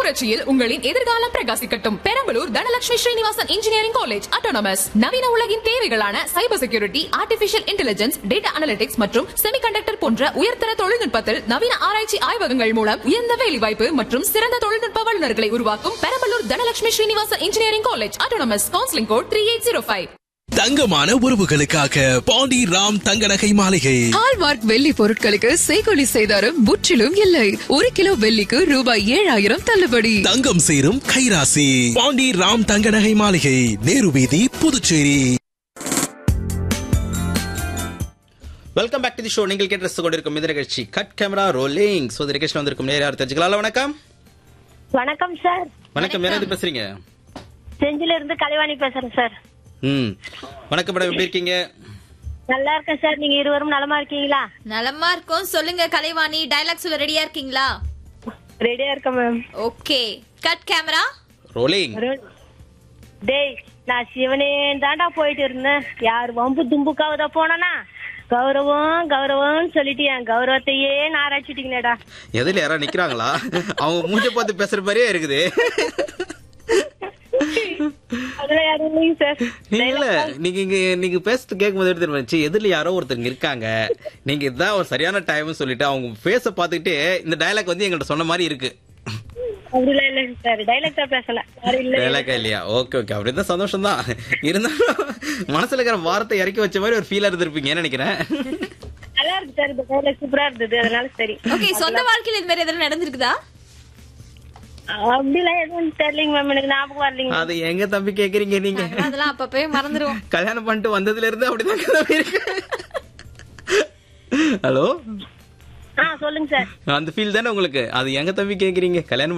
புரட்சியில் உங்களின் எதிர்காலம் பிரகாசிக்கட்டும் Perambalur Dhanalakshmi Srinivasan engineering college autonomous நவீன உலகின் தேவைகளான cyber security artificial intelligence data analytics மற்றும் செமிகண்டக்டர் போன்ற உயர்தர தொழில்நுட்பத்தில் நவீன ஆராய்ச்சி ஆய்வகங்கள் மூலம் உயர்ந்த வேலைவாய்ப்பு மற்றும் சிறந்த தொழில்நுட்ப வல்லுநர்களை உருவாக்கும் Perambalur Dhanalakshmi Srinivasan engineering college autonomous counselling code three eight zero five தங்கமான உறவுகளுக்காக பாண்டி ராம் தங்க நகை மாளிகை ஹால்மார்க் வெள்ளி பொருட்களுக்கு செய்கொலி செய்தாரும் முற்றிலும் இல்லை ஒரு கிலோ வெள்ளிக்கு ரூபாய் ஏழாயிரம் தள்ளுபடி தங்கம் சேரும் கைராசி பாண்டி ராம் தங்க நகை மாளிகை நேரு வீதி Puducherry welcome back to the show நீங்கள் கேட்டு ரசித்துக் கொண்டிருக்கும் இந்த நிகழ்ச்சி கட் கேமரா ரோலிங் ஸோ இந்த நிகழ்ச்சியில் வந்திருக்கும் நேரம் யார் தெரிஞ்சுக்கலாம் வணக்கம் வணக்கம் சார் வணக்கம் யாராவது பேசுறீங்க செஞ்சில இருந்து கலைவாணி பேசுறேன் சார் ம் வணக்கம் மேடம் எப்படி இருக்கீங்க நல்லா இருக்கேன் சார் நீங்க இருவரும் நலமா இருக்கீங்களா நலமா இருக்கும் சொல்லுங்க கலைவாணி டைலாக் சொல்ல ரெடியா இருக்கீங்களா ரெடியா இருக்கேன் ma'am okay cut camera rolling டேய் நான் சிவனே தாண்டா போயிட்டு இருந்தேன் யார் வம்பு தும்புக்காவதா போனனா கௌரவம் கௌரவம்னு சொல்லிட்டு என் கௌரவத்தையே நாராய்ச்சிட்டீங்களேடா எதில் யாராவது நிக்கிறாங்களா அவங்க மூஞ்ச பார்த்து பேசுற மாதிரியே இருக்குது அதுல யாரும் இல்லைங்க சார் இல்ல நீங்க இங்க நீங்க பேசுறது கேட்கும் போது தெரியுமா ச்சீ, எதிரில யாரோ ஒருத்தங்க இருக்காங்க நீங்க இதுதான் ஒரு சரியான டைம்னு சொல்லிட்டு அவங்க ஃபேஸ பாத்துக்கிட்டு இந்த டயலாக் வந்து எங்கள்ட்ட சொன்ன மாதிரி இருக்கு அப்படிலாம் இல்லைங்க சார் டைலாக் தான் பேசல யாரும் இல்ல டயலாக்கா இல்லையா ஓகே ஓகே அப்படிதான் சந்தோஷம் தான் இருந்தாலும் மனசுல இருக்கிற வார்த்தை இறக்கி வச்ச மாதிரி ஒரு ஃபீலா இருந்திருப்பீங்கன்னு நினைக்கிறேன் நல்லா இருக்கு சார் இந்த டைலாக் சூப்பரா இருந்தது அதனால சரி ஓகே சொந்த வாழ்க்கையில இது மாதிரி எதுவும் நடந்திருக்குதா அப்படிலாம் எதுவும் தெரியலைங்க மேம் எனக்கு ஞாபகம் வரலைங்க அது எங்க தம்பி கேக்குறீங்க நீங்க அதெல்லாம் அப்பப்பவே மறந்துடுவோம் கல்யாணம் பண்ணிட்டு வந்ததுல இருந்து அப்படிதான் தம்பி இருக்கு ஹலோ ஆ சொல்லுங்க சார் அந்த ஃபீல் தானே உங்களுக்கு அது எங்க தம்பி கேக்குறீங்க கல்யாணம்